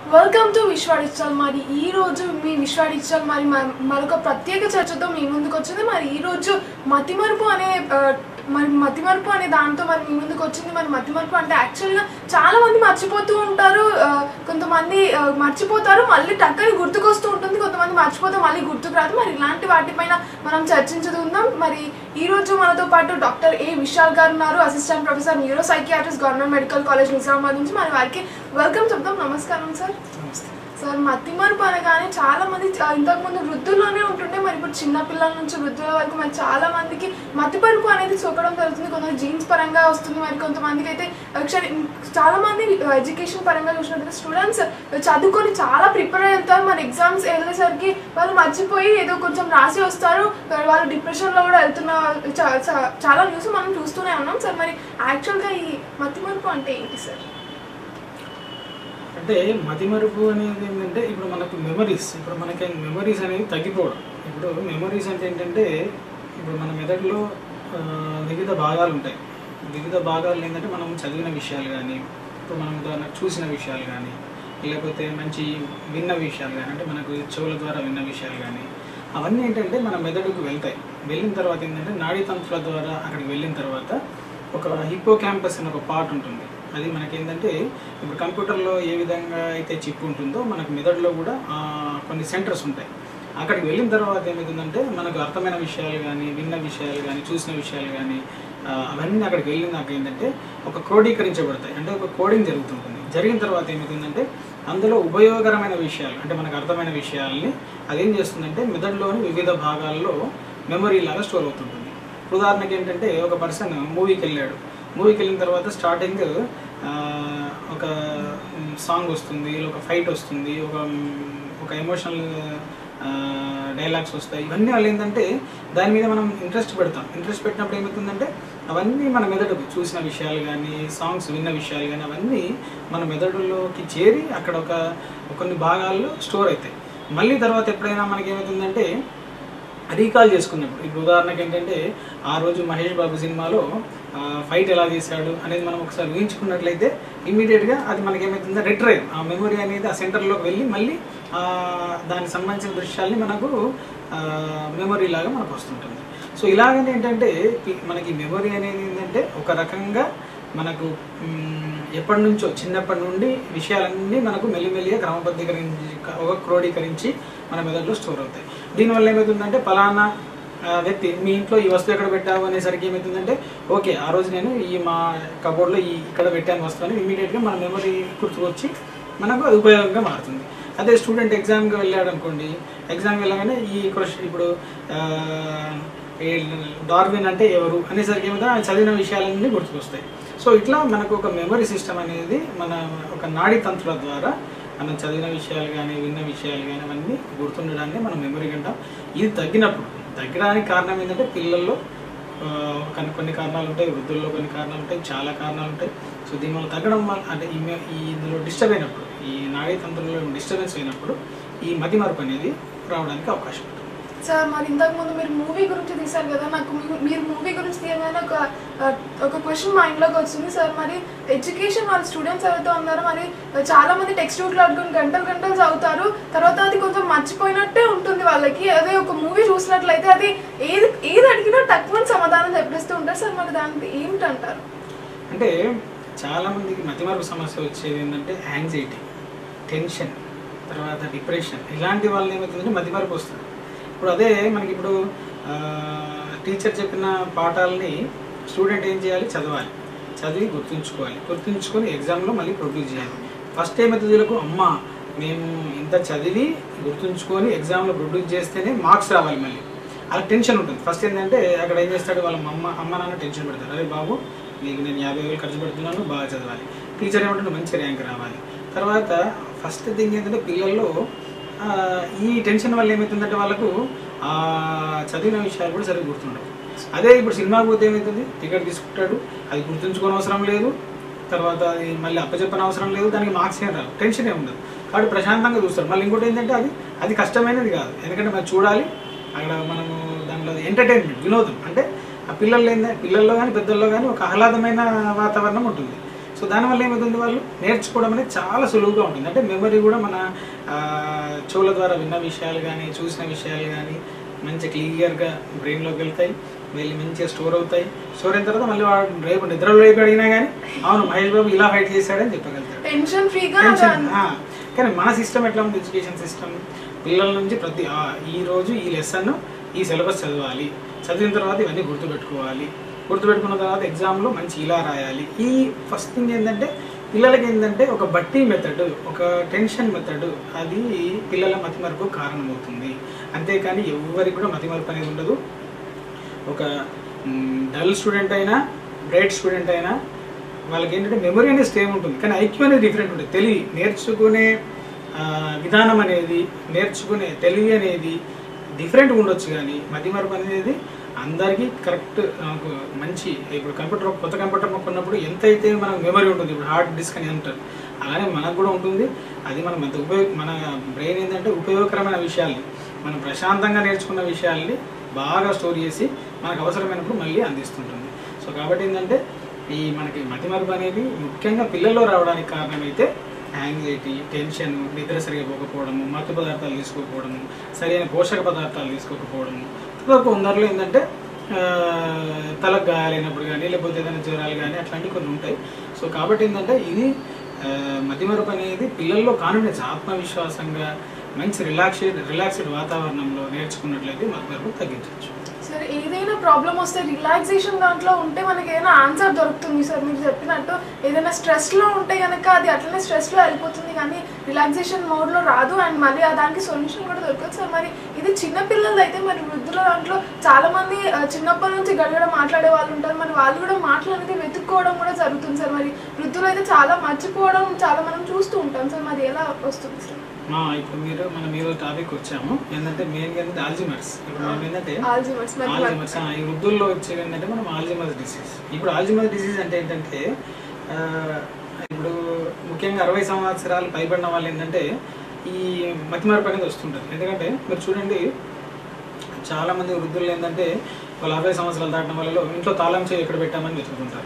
Welcome to విశ్వ digital మరి ఈ రోజు మీ విశ్వ డిజిటల్ మరి మ- మరొక ప్రత్యేక చర్చతో మీ ముందుకు వచ్చింది మరి ఈ రోజు మతిమరుపు అనే ఆ, మరి మతిమరుపు అనే దాంతో మరి మీ ముందుకు వచ్చింది మరి మతిమరుపు అంటే యాక్చువల్గా చాలా మంది మర్చిపోతూ ఉంటారు ఆ, కొంతమంది ఆ, మర్చిపోతారు మళ్ళీ టక్కని గుర్తుకొస్తూ ఉంటుంది కొంతమంది మర్చిపోతే మళ్ళీ గుర్తుకు రాదు మరి ఇలాంటి వాటిపైన మనం చర్చించుకుందాం మరి ఈ రోజు మనతో పాటు డాక్టర్ ఏ విశాల్ గారు ఉన్నారు assistant professor neuro psychiatrist government medical college Nizamabad నుంచి మరి వారికి వెల్కమ్ చెప్దాం నమస్కారం సార్ సార్ మతి మరుపు అనగానే చాలా మంది చ- ఇంతకుముందు వృద్ధుల్లోనే ఉంటుండే మరి ఇప్పుడు చిన్న పిల్లల నుంచి వృద్ధుల వరకు మరి చాలా మందికి మతి మరుపు అనేది సోకడం జరుగుతుంది కొంతమంది జీన్స్ పరంగా వస్తుంది మరి కొంతమందికి అయితే actually చాలా మంది ఎడ్యుకేషన్ పరంగా చూసినట్లయితే స్టూడెంట్స్ చదువుకొని చాలా ప్రిపేర్ అవుతారు మరి ఎగ్జామ్స్ వెళ్ళేసరికి వాళ్ళు మర్చిపోయి ఏదో కొంచెం రాసి వస్తారు వాళ్ళు డిప్రెషన్లో కూడా వెళ్తున్న చా- చా- చాలా న్యూస్ మనం చూస్తూనే ఉన్నాం సార్ మరి యాక్చువల్గా ఈ మతి మరుపు అంటే ఏంటి సార్ అంటే మతిమరుపు అనేది ఏంటంటే ఇప్పుడు మనకు మెమరీస్ ఇప్పుడు మనకి మెమరీస్ అనేవి తగ్గిపోవడం ఇప్పుడు మెమరీస్ అంటే ఏంటంటే ఇప్పుడు మన మెదడులో ఆ, వివిధ భాగాలు ఉంటాయి వివిధ భాగాలు ఏంటంటే మనం చదివిన విషయాలు కానీ ఇప్పుడు మనం ఉదాహరణకు చూసిన విషయాలు కానీ లేకపోతే మంచి విన్న విషయాలు కానీ అంటే మనకు చెవుల ద్వారా విన్న విషయాలు కానీ అవన్నీ ఏంటంటే మన మెదడుకు వెళ్తాయి వెళ్ళిన తర్వాత ఏంటంటే నాడీ తంత్రుల ద్వారా అక్కడికి వెళ్ళిన తర్వాత ఒక హిప్పో క్యాంపస్ అనే ఒక పార్ట్ ఉంటుంది అది మనకేంటంటే ఇప్పుడు కంప్యూటర్లో ఏ విధంగా అయితే చిప్ ఉంటుందో మనకు మెదడులో కూడా ఆ, కొన్ని సెంటర్స్ ఉంటాయి అక్కడికి వెళ్ళిన తర్వాత ఏమవుతుందంటే మనకు అర్థమైన విషయాలు కానీ విన్న విషయాలు కానీ చూసిన విషయాలు కానీ ఆ, అవన్నీ అక్కడికి వెళ్ళినాక ఏంటంటే ఒక క్రోడీకరించబడతాయి అంటే ఒక కోడింగ్ జరుగుతుంటుంది జరిగిన తర్వాత ఏమవుతుందంటే అందులో ఉపయోగకరమైన విషయాలు అంటే మనకు అర్థమైన విషయాల్ని అదేం చేస్తుందంటే మెదడులోని వివిధ భాగాల్లో మెమరీ లాగా స్టోర్ అవుతుంటుంది ఉదాహరణకి ఏంటంటే ఒక పర్సన్ మూవీకి వెళ్ళాడు మూవీకి వెళ్ళిన తర్వాత స్టార్టింగ్ ఆ, ఒక సాంగ్ వస్తుంది ఒక ఫైట్ వస్తుంది ఒక ఒక ఎమోషనల్ డైలాగ్స్ వస్తాయి ఇవన్నీ వాళ్ళు ఏంటంటే దాని మీద మనం ఇంట్రెస్ట్ పెడతాం ఇంట్రెస్ట్ పెట్టినప్పుడు ఏమవుతుందంటే అవన్నీ మన మెదడుకు చూసిన విషయాలు కానీ సాంగ్స్ విన్న విషయాలు కానీ అవన్నీ మన మెదడులోకి చేరి అక్కడ ఒక కొన్ని భాగాల్లో స్టోర్ అవుతాయి మళ్ళీ తర్వాత ఎప్పుడైనా మనకి ఏమవుతుందంటే రీకాల్ చేసుకున్నప్పుడు ఇప్పుడు ఉదాహరణకి ఏంటంటే ఆ రోజు మహేష్ బాబు సినిమాలో ఆ, ఫైట్ ఎలా చేశాడు అనేది మనం ఒకసారి ఊహించుకున్నట్లయితే ఇమీడియట్గా అది మనకి ఏమవుతుందో రిట్రైవ్ ఆ మెమొరీ అనేది ఆ సెంటర్లోకి వెళ్ళి మళ్ళీ ఆ, దానికి సంబంధించిన దృశ్యాల్ని మనకు మెమొరీ లాగా మనకు వస్తుంటుంది సో ఇలాగనే ఏంటంటే పి- మనకి మెమొరీ అనేది ఏంటంటే ఒక రకంగా మనకు మ్, ఎప్పటి నుంచో చిన్నప్పటి నుండి విషయాలన్నీ మనకు మెల్లిమెల్లిగా క్రమబద్ధీకరించి ఒక క్రోడీకరించి మన మెదడులో స్టోర్ అవుతాయి దీనివల్ల ఏమవుతుందంటే ఫలానా ఆ, వ్యక్తి మీ ఇంట్లో ఈ వస్తువు ఎక్కడ పెట్టావు అనేసరికి ఏమవుతుందంటే ఓకే ఆ రోజు నేను ఈ మా కబోర్డ్లో ఈ ఇక్కడ పెట్టాను వస్తువు అని ఇమీడియట్గా మన మెమరీ గుర్తుకొచ్చి మనకు అది ఉపయోగంగా మారుతుంది అదే స్టూడెంట్ ఎగ్జామ్కి వెళ్ళాడు అనుకోండి ఎగ్జామ్కి వెళ్ళగానే ఈ క్వశ్చన్ ఇప్పుడు ఆ, ఏ డార్విన్ అంటే ఎవరు అనేసరికి ఏమిటో ఆయన చదివిన విషయాలన్నీ గుర్తుకొస్తాయి సో ఇట్లా మనకు ఒక మెమరీ సిస్టమ్ అనేది మన ఒక నాడీ తంత్రుల ద్వారా మనం చదివిన విషయాలు కానీ విన్న విషయాలు కానీ అవన్నీ గుర్తుండడాన్ని మనం మెమరీ అంటాం ఇది తగ్గినప్పుడు తగ్గడానికి కారణం ఏంటంటే పిల్లల్లో ఆ, కొన్ని కొన్ని కారణాలు ఉంటాయి వృద్ధుల్లో కొన్ని కారణాలు ఉంటాయి చాలా కారణాలు ఉంటాయి సో దీనివల్ల తగ్గడం వల్ల అంటే ఈ మె- ఈ ఇందులో డిస్టర్బ్ అయినప్పుడు ఈ నాడీ తంత్రంలో డిస్టర్బెన్స్ అయినప్పుడు ఈ మతి మార్పు అనేది రావడానికి అవకాశం ఉంటుంది సార్ మరి ఇంతకు ముందు మీరు మూవీ గురించి తీశారు కదా నాకు మీ- మీరు మూవీ గురించి తీయగానే ఒక ఆ, ఒక క్వశ్చన్ మైండ్లోకి వచ్చింది సార్ మరి ఎడ్యుకేషన్ వాళ్ళ స్టూడెంట్స్ ఎవరైతే ఉన్నారో మరి చాలా మంది టెక్స్ట్ బుక్లు అడుగుని గంటలు గంటలు చదువుతారు తర్వాత అది కొంచెం మర్చిపోయినట్టే ఉంటుంది వాళ్ళకి అదే ఒక మూవీ చూసినట్లయితే అది ఏది ఏది అడిగినా తక్కువ సమాధానం చెప్పేస్తూ ఉంటారు సార్ మరి దానికి ఏమిటంటారు అంటే చాలా మందికి మతిమరుపు సమస్య వచ్చేది ఏంటంటే యాంగ్జైటీ టెన్షన్ తర్వాత డిప్రెషన్ ఇలాంటి వాళ్ళని ఏమవుతుందంటే మతిమరుపు వస్తుంది ఇప్పుడు అదే మనకి ఇప్పుడు టీచర్ చెప్పిన పాఠాలని స్టూడెంట్ ఏం చేయాలి చదవాలి చదివి గుర్తుంచుకోవాలి గుర్తుంచుకొని ఎగ్జామ్లో మళ్ళీ ప్రొడ్యూస్ చేయాలి ఫస్ట్ ఏమవుతుంది వీళ్ళకు అమ్మ మేము ఇంత చదివి గుర్తుంచుకొని ఎగ్జామ్లో ప్రొడ్యూస్ చేస్తేనే మార్క్స్ రావాలి మళ్ళీ అలా టెన్షన్ ఉంటుంది ఫస్ట్ ఏంటంటే అక్కడ ఏం చేస్తాడు వాళ్ళ అమ్మ అమ్మ నాన్న టెన్షన్ పెడతారు అరే బాబు నీకు నేను యాభై వేలు ఖర్చు పెడుతున్నాను బాగా చదవాలి టీచర్ ఏమంటుంటే మంచి ర్యాంక్ రావాలి తర్వాత ఫస్ట్ థింగ్ ఏంటంటే పిల్లల్లో ఆ, ఈ టెన్షన్ వల్ల ఏమవుతుందంటే వాళ్ళకు ఆ చదివిన విషయాలు కూడా సరిగ్గా గుర్తుండవు అదే ఇప్పుడు సినిమాకి పోతే ఏమవుతుంది టికెట్ తీసుకుంటాడు అది గుర్తుంచుకోని అవసరం లేదు తర్వాత అది మళ్ళీ అప్పచెప్పని అవసరం లేదు దానికి మార్క్స్ ఏం రాదు టెన్షన్ ఏమి ఉండదు కాబట్టి ప్రశాంతంగా చూస్తాడు మళ్ళీ ఇంకోటి ఏంటంటే అది అది కష్టమైనది కాదు ఎందుకంటే మనం చూడాలి అక్కడ మనము దాంట్లో ఎంటర్టైన్మెంట్ వినోదం అంటే ఆ పిల్లలు ఏంటంటే పిల్లల్లో కానీ పెద్దల్లో కానీ ఒక ఆహ్లాదమైన వాతావరణం ఉంటుంది సో దానివల్ల ఏమవుతుంది వాళ్ళు నేర్చుకోవడం అనేది చాలా సులువుగా ఉంటుంది అంటే మెమరీ కూడా మన ఆ, చెవుల ద్వారా విన్న విషయాలు కానీ చూసిన విషయాలు కానీ మంచి క్లియర్గా బ్రెయిన్లోకి వెళ్తాయి వెళ్ళి మంచిగా స్టోర్ అవుతాయి స్టోర్ అయిన తర్వాత మళ్ళీ వాడు రేపు నిద్రలో రేపు అడిగినా కానీ అవును మహేష్ బాబు ఇలా ఫైట్ చేశాడని చెప్పగలుగుతాడు టెన్షన్ ఫ్రీగా టెన్షన్, ఆ. కానీ మన సిస్టమ్ ఎట్లా ఉంది ఎడ్యుకేషన్ సిస్టమ్ పిల్లల నుంచి ప్రతి ఆ, ఈ రోజు ఈ లెసన్ ఈ సిలబస్ చదవాలి చదివిన తర్వాత ఇవన్నీ గుర్తుపెట్టుకోవాలి గుర్తుపెట్టుకున్న తర్వాత ఎగ్జామ్లో మంచి ఇలా రాయాలి ఈ ఫస్ట్ థింగ్ ఏంటంటే పిల్లలకి ఏంటంటే ఒక బట్టి మెథడ్ ఒక టెన్షన్ మెథడ్ అది పిల్లల మతిమరుపు కారణమవుతుంది అంతేకాని ఎవరికి కూడా మతిమరుపు అనేది ఉండదు ఒక డల్ స్టూడెంట్ అయినా బ్రైట్ స్టూడెంట్ అయినా వాళ్ళకి ఏంటంటే మెమరీ అనేది సేమ్ ఉంటుంది కానీ ఐక్యూ అనేది డిఫరెంట్ ఉంటుంది తెలివి నేర్చుకునే ఆ, విధానం అనేది నేర్చుకునే తెలివి అనేది డిఫరెంట్గా ఉండొచ్చు కానీ మతిమరుపు అనేది అందరికీ కరెక్ట్ నాకు మంచి ఇప్పుడు కంప్యూటర్ కొత్త కంప్యూటర్ కొన్నప్పుడు ఎంత అయితే మనకు మెమరీ ఉంటుంది ఇప్పుడు హార్డ్ డిస్క్ అని అంటారు అలానే మనకు కూడా ఉంటుంది అది మనం ఎంత ఉపయోగ మన బ్రెయిన్ ఏంటంటే ఉపయోగకరమైన విషయాల్ని మనం ప్రశాంతంగా నేర్చుకున్న విషయాల్ని బాగా స్టోర్ చేసి మనకు అవసరమైనప్పుడు మళ్ళీ అందిస్తుంటుంది సో కాబట్టి ఏంటంటే ఈ మనకి మతిమరుపు అనేది ముఖ్యంగా పిల్లల్లో రావడానికి కారణమైతే యాంగ్జైటీ టెన్షన్ నిద్ర సరిగా పోకపోవడము మత్తు పదార్థాలు తీసుకోకపోవడము సరైన పోషక పదార్థాలు తీసుకోకపోవడము తర్వాత కొందరిలో ఏంటంటే ఆ, తలకు గాయాలైనప్పుడు కానీ లేకపోతే ఏదైనా జ్వరాలు కానీ అట్లాంటివి కొన్ని ఉంటాయి సో కాబట్టి ఏంటంటే ఇది ఆ, మతిమరుపు అనేది పిల్లల్లో కాన్ఫిడెన్స్ ఆత్మవిశ్వాసంగా మంచి రిలాక్సేడ్ రిలాక్స్డ్ వాతావరణంలో నేర్చుకున్నట్లయితే మతిమరుపు తగ్గించవచ్చు సార్ ఏదైనా ప్రాబ్లం వస్తే రిలాక్సేషన్ దాంట్లో ఉంటే మనకి ఏదైనా ఆన్సర్ దొరుకుతుంది సార్ మీరు చెప్పినట్టు ఏదైనా స్ట్రెస్లో ఉంటే కనుక అది అట్లనే స్ట్రెస్లో వెళ్ళిపోతుంది కానీ రిలాక్సేషన్ మోడ్లో రాదు అండ్ మళ్ళీ ఆ దానికి సొల్యూషన్ కూడా దొరకదు సార్ మరి ఇది చిన్న పిల్లలు అయితే మరి వృద్ధుల దాంట్లో చాలా మంది ఆ, చిన్నప్పటి నుంచి గడగడ మాట్లాడే వాళ్ళు ఉంటారు మరి వాళ్ళు కూడా మాటలు అనేది వెతుక్కోవడం కూడా జరుగుతుంది సార్ మరి వృద్ధులు అయితే చాలా మర్చిపోవడం చాలా మనం చూస్తూ ఉంటాం సార్ మరి ఎలా వస్తుంది సార్ మా ఇప్పుడు మీరు మనం ఈరోజు టాపిక్ వచ్చాము ఏంటంటే మెయిన్ ఏంటంటే ఆల్జిమర్స్ ఇప్పుడు మనం ఏంటంటే ఆల్జిమర్స్ మరి ఆల్జిమర్స్ ఆ, ఈ వృద్ధుల్లో వచ్చేది ఏంటంటే మనం ఆల్జిమర్స్ డిసీజ్ ఇప్పుడు ఆల్జిమర్స్ డిసీజ్ అంటే ఏంటంటే ఆ, ఇప్పుడు ముఖ్యంగా అరవై సంవత్సరాలు పైబడిన వాళ్ళు ఏంటంటే ఈ మతిమరుపు అనేది వస్తుంటుంది ఎందుకంటే మీరు చూడండి చాలా మంది వృద్ధులు ఏంటంటే వాళ్ళు అరవై సంవత్సరాలు దాటిన వాళ్ళలో ఇంట్లో తాళం చేయి ఎక్కడ పెట్టామని వెతుకుంటుంటారు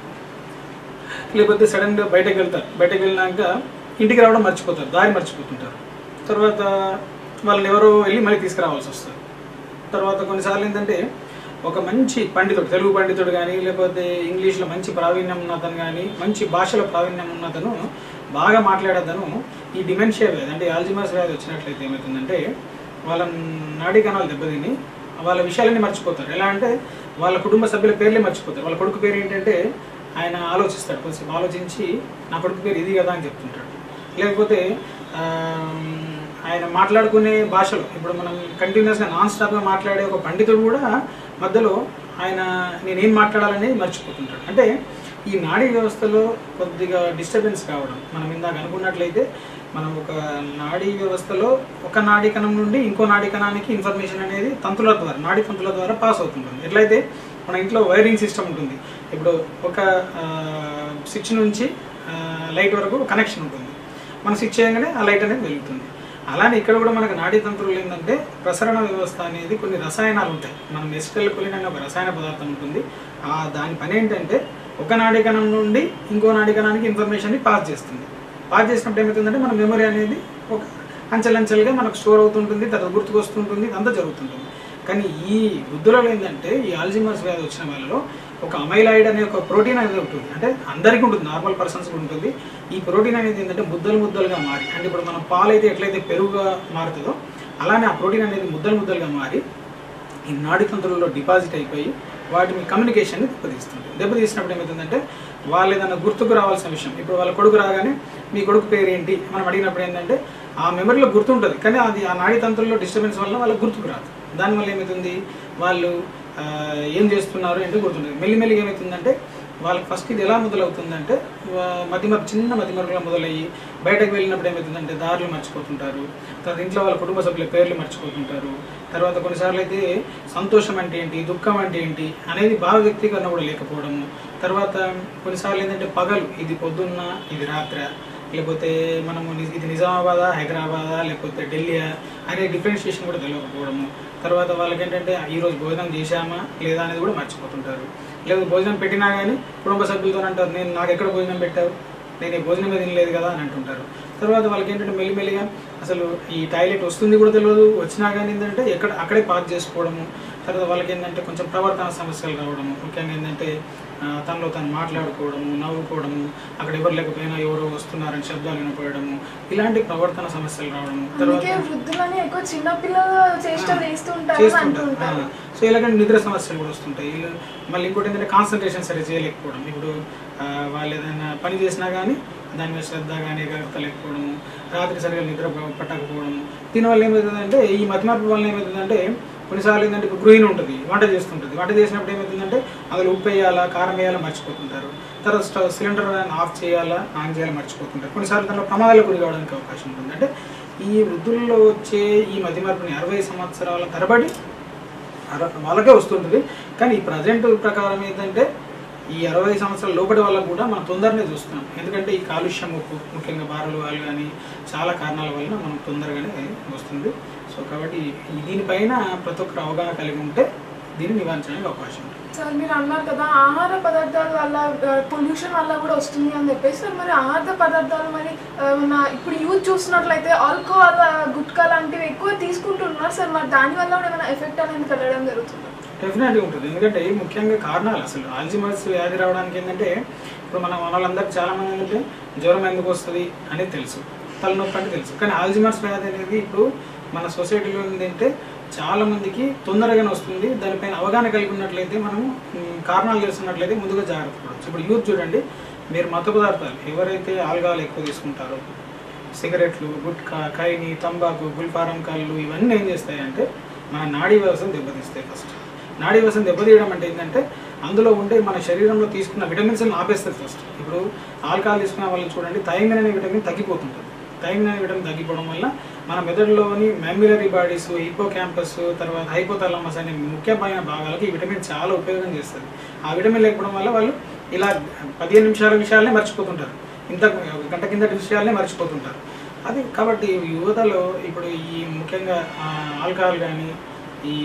లేకపోతే సడన్గా బయటకు వెళ్తారు బయటకు వెళ్ళినాక ఇంటికి రావడం మర్చిపోతారు దారి మర్చిపోతుంటారు తర్వాత వాళ్ళని ఎవరో వెళ్ళి మళ్ళీ తీసుకురావాల్సి వస్తుంది తర్వాత కొన్నిసార్లు ఏంటంటే ఒక మంచి పండితుడు తెలుగు పండితుడు కానీ లేకపోతే ఇంగ్లీష్లో మంచి ప్రావీణ్యం ఉన్నతను కానీ మంచి భాషలో ప్రావీణ్యం ఉన్నతను బాగా మాట్లాడేదను ఈ డిమెన్షియా వ్యాధి అంటే ఆల్జిమర్స్ వ్యాధి వచ్చినట్లయితే ఏమవుతుందంటే వాళ్ళ నాడీ కణాలు దెబ్బతిని వాళ్ళ విషయాలన్నీ మర్చిపోతారు ఎలా అంటే వాళ్ళ కుటుంబ సభ్యుల పేర్లే మర్చిపోతారు వాళ్ళ కొడుకు పేరు ఏంటంటే ఆయన ఆలోచిస్తాడు కొంచెం ఆలోచించి నా కొడుకు పేరు ఇది కదా అని చెప్తుంటాడు లేకపోతే ఆమ్, ఆయన మాట్లాడుకునే భాషలో ఇప్పుడు మనం కంటిన్యూస్గా నాన్ స్టాప్గా మాట్లాడే ఒక పండితుడు కూడా మధ్యలో ఆయన నేనేం మాట్లాడాలనేది మర్చిపోతుంటాడు అంటే ఈ నాడీ వ్యవస్థలో కొద్దిగా డిస్టర్బెన్స్ కావడం మనం ఇందాక అనుకున్నట్లయితే మనం ఒక నాడీ వ్యవస్థలో ఒక నాడీ కణం నుండి ఇంకో నాడీ కణానికి ఇన్ఫర్మేషన్ అనేది తంతుల ద్వారా నాడీ తంతుల ద్వారా పాస్ అవుతుంటుంది ఎట్లయితే మన ఇంట్లో వైరింగ్ సిస్టమ్ ఉంటుంది ఇప్పుడు ఒక స్విచ్ నుంచి లైట్ వరకు కనెక్షన్ ఉంటుంది మనం స్విచ్ చేయగానే ఆ లైట్ అనేది వెలుగుతుంది అలానే ఇక్కడ కూడా మనకు నాడీ తంత్రులు ఏంటంటే ప్రసరణ వ్యవస్థ అనేది కొన్ని రసాయనాలు ఉంటాయి మనం ఎస్టెల్ కొలిన్ అనే ఒక రసాయన పదార్థం ఉంటుంది ఆ దాని పని ఏంటంటే ఒక నాడీ కణం నుండి ఇంకో నాడీ కణానికి ఇన్ఫర్మేషన్ని పాస్ చేస్తుంది పాస్ చేసినప్పుడు ఏమవుతుందంటే మన మెమరీ అనేది ఒక అంచెలంచెలుగా మనకు స్టోర్ అవుతుంటుంది తర్వాత గుర్తుకొస్తుంటుంది ఇదంతా జరుగుతుంటుంది కానీ ఈ వృద్ధులలో ఏంటంటే ఈ ఆల్జిమర్స్ వ్యాధి వచ్చిన వాళ్ళలో ఒక అమైలాయిడ్ అనే ఒక ప్రోటీన్ అనేది ఉంటుంది అంటే అందరికీ ఉంటుంది నార్మల్ పర్సన్స్ ఉంటుంది ఈ ప్రోటీన్ అనేది ఏంటంటే ముద్దలు ముద్దలుగా మారి అంటే ఇప్పుడు మనం పాలు అయితే ఎట్లయితే పెరుగుగా మారుతుందో అలానే ఆ ప్రోటీన్ అనేది ముద్దలు ముద్దలుగా మారి ఈ నాడి తంత్రుల్లో డిపాజిట్ అయిపోయి వాటి మీ కమ్యూనికేషన్ని దెబ్బతీస్తుంది దెబ్బతీసినప్పుడు ఏమవుతుందంటే వాళ్ళు ఏదైనా గుర్తుకు రావాల్సిన విషయం ఇప్పుడు వాళ్ళ కొడుకు రాగానే మీ కొడుకు పేరు ఏంటి మనం అడిగినప్పుడు ఏంటంటే ఆ మెమరీలో గుర్తుంటుంది కానీ అది ఆ నాడీ తంత్రుల్లో డిస్టర్బెన్స్ వల్ల వాళ్ళకి గుర్తుకు రాదు దానివల్ల ఏమవుతుంది వాళ్ళు ఆ, ఏం చేస్తున్నారు ఏంటో గుర్తుంటుంది మెల్లిమెల్లిగా ఏమవుతుందంటే వాళ్ళకి ఫస్ట్ ఇది ఎలా మొదలవుతుందంటే వా- మతిమరుపు చిన్న మతిమరుపుగా మొదలయ్యి బయటకు వెళ్ళినప్పుడు ఏమవుతుందంటే దారులు మర్చిపోతుంటారు తర్వాత ఇంట్లో వాళ్ళ కుటుంబ సభ్యుల పేర్లు మర్చిపోతుంటారు తర్వాత కొన్నిసార్లు అయితే సంతోషం అంటే ఏంటి దుఃఖం అంటే ఏంటి అనేది భావ వ్యక్తీకరణ కూడా లేకపోవడము తర్వాత కొన్నిసార్లు ఏంటంటే పగలు ఇది పొద్దున్న ఇది రాత్ర లేకపోతే మనము ని- ఇది నిజామాబాదా హైదరాబాదా లేకపోతే ఢిల్లీయా అనే డిఫరెన్షియేషన్ కూడా తెలియకపోవడము తర్వాత వాళ్ళకి ఏంటంటే ఈ రోజు భోజనం చేశామా లేదా అనేది కూడా మర్చిపోతుంటారు లేదా భోజనం పెట్టినా కానీ కుటుంబ సభ్యులతో అంటారు నేను నాకు ఎక్కడ భోజనం పెట్టావు నేను ఈ భోజనమే తినలేదు కదా అని అంటుంటారు తర్వాత వాళ్ళకి ఏంటంటే మెల్లిమెల్లిగా అసలు ఈ టాయిలెట్ వస్తుంది కూడా తెలియదు వచ్చినా కానీ ఏంటంటే ఎక్కడ అక్కడే పార్క్ చేసుకోవడము తర్వాత వాళ్ళకి ఏంటంటే కొంచెం ప్రవర్తన సమస్యలు రావడము ముఖ్యంగా ఏంటంటే ఆ, తనలో తను మాట్లాడుకోవడము నవ్వుకోవడము అక్కడ ఎవరు లేకపోయినా ఎవరో వస్తున్నారని శబ్దాలు వినపడము ఇలాంటి ప్రవర్తన సమస్యలు రావడము అందుకే వృద్ధులని ఎక్కువ చిన్న పిల్లలు చేష్టలు చేస్తూ ఉంటారు అని అంటూ చేస్తుంటారు ఉంటారు సో ఇలాగంటే నిద్ర సమస్యలు కూడా వస్తుంటాయి వీళ్ళు మళ్ళీ ఇంకోటి ఏంటంటే కాన్సన్ట్రేషన్ సరిగ్గా చేయలేకపోవడం ఇప్పుడు ఆ, వాళ్ళు ఏదైనా పని చేసినా కానీ దాని మీద శ్రద్ధ కానీ ఏకాగ్రత లేకపోవడము రాత్రి సరిగా నిద్ర ప- పట్టకపోవడము దీనివల్ల ఏమవుతుందంటే ఈ మతిమార్పు వల్ల ఏమవుతుందంటే కొన్నిసార్లు ఏంటంటే ఇప్పుడు గృహిణి ఉంటుంది వంట చేస్తుంటుంది వంట చేసినప్పుడు ఏమవుతుందంటే అందులో ఉప్పు వేయాలా కారం వేయాలా మర్చిపోతుంటారు తర్వాత స్టవ్ సిలిండర్ ఆఫ్ చేయాలా ఆన్ చేయాలా మర్చిపోతుంటారు కొన్నిసార్లు దాంట్లో ప్రమాదాలకు గురి కావడానికి అవకాశం ఉంటుంది అంటే ఈ వృద్ధుల్లో వచ్చే ఈ మతిమార్పుని అరవై సంవత్సరాల తరబడి అర- వాళ్ళకే వస్తుంటుంది కానీ ఈ ప్రజెంట్ ప్రకారం ఏంటంటే ఈ అరవై సంవత్సరాల లోపటి వాళ్ళకు కూడా మనం తొందరనే చూస్తున్నాం ఎందుకంటే ఈ కాలుష్యం ఉప్పు ముఖ్యంగా బారలు వాళ్ళు కానీ చాలా కారణాల వలన మనం తొందరగానే వస్తుంది సో కాబట్టి ఈ దీనిపైన ప్రతి ఒక్కరు అవగాహన కలిగి ఉంటే దీన్ని నివారించడానికి అవకాశం ఉంటుంది సార్ మీరు అన్నారు కదా ఆహార పదార్థాల వల్ల పొల్యూషన్ వల్ల కూడా వస్తుంది అని చెప్పేసి సార్ మరి ఆహార పదార్థాలు మరి ఆ, మన ఇప్పుడు యూత్ చూసినట్లయితే ఆల్కహాల్ గుట్కా లాంటివి ఎక్కువ తీసుకుంటున్నారు సార్ మరి దాని వల్ల కూడా ఏమైనా ఎఫెక్ట్ అనేది కలగడం జరుగుతుంది డెఫినెట్గా ఉంటుంది ఎందుకంటే ముఖ్యంగా కారణాలు అసలు ఆల్జిమర్స్ వ్యాధి రావడానికి ఏంటంటే ఇప్పుడు మన వాళ్ళందరికీ చాలా మంది ఏంటంటే జ్వరం ఎందుకు వస్తుంది అనేది తెలుసు తలనొప్పి అంటే తెలుసు కానీ ఆల్జిమర్స్ వ్యాధి అనేది ఇప్పుడు మన సొసైటీలో ఏంటంటే చాలా మందికి తొందరగానే వస్తుంది దానిపైన అవగాహన కలిగి ఉన్నట్లయితే మనము మ్, కారణాలు తెలుసున్నట్లయితే ముందుగా జాగ్రత్త పడవచ్చు ఇప్పుడు యూత్ చూడండి మీరు మత్తు పదార్థాలు ఎవరైతే ఆల్గాలు ఎక్కువ తీసుకుంటారో సిగరెట్లు గుట్కా ఖైని తంబాకు గుల్ఫారం కళ్ళు ఇవన్నీ ఏం చేస్తాయంటే మన నాడీ వ్యవస్థను దెబ్బతీస్తాయి ఫస్ట్ నాడీ వ్యవస్థను దెబ్బతీయడం అంటే ఏంటంటే అందులో ఉండే మన శరీరంలో తీసుకున్న విటమిన్స్ ఆపేస్తుంది ఫస్ట్ ఇప్పుడు ఆల్కహాల్ తీసుకున్న వాళ్ళని చూడండి థైమిన్ అనే విటమిన్ తగ్గిపోతుంటుంది థైమిన్ అనే విటమిన్ తగ్గిపోవడం వల్ల మన మెదడులోని మెమ్యులరీ బాడీస్ హిపో క్యాంపస్ తర్వాత హైపోథాలమస్ అనే ముఖ్యమైన భాగాలకు ఈ విటమిన్ చాలా ఉపయోగం చేస్తుంది ఆ విటమిన్ లేకపోవడం వల్ల వాళ్ళు ఇలా పదిహేను నిమిషాల విషయాలనే మర్చిపోతుంటారు ఇంత ఒక గంట కింద విషయాలనే మర్చిపోతుంటారు అది కాబట్టి యువతలో ఇప్పుడు ఈ ముఖ్యంగా ఆ, ఆల్కహాల్ కానీ ఈ